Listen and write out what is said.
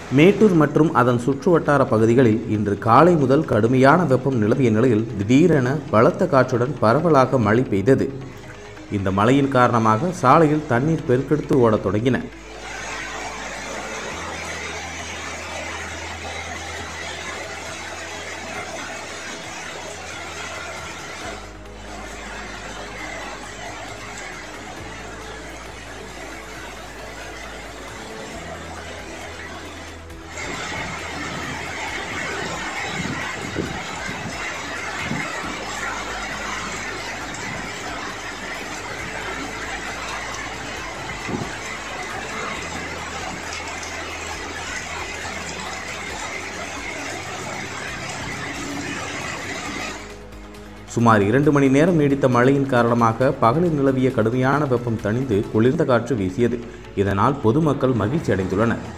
மேட்டூர் மற்றும் அதன் சுற்றுவட்டார பகுதிகளில் இன்று காலை முதல் கடுமையான வெப்பம் நிலவிய நிலையில் திடீரென பலத்த காற்றுடன் பரவலாக மழை பெய்தது இந்த மழையின் காரணமாக சாலையில் தண்ணீர் பெருக்கெடுத்து ஓடத் தொடங்கின சுமார் இரண்டு மணி நேரம் நீடித்த மழையின் காரணமாக பகலில் நிலவிய கடுமையான வெப்பம் தணிந்து குளிர்ந்த காற்று வீசியது இதனால் பொதுமக்கள் மகிழ்ச்சி அடைந்துள்ளனர்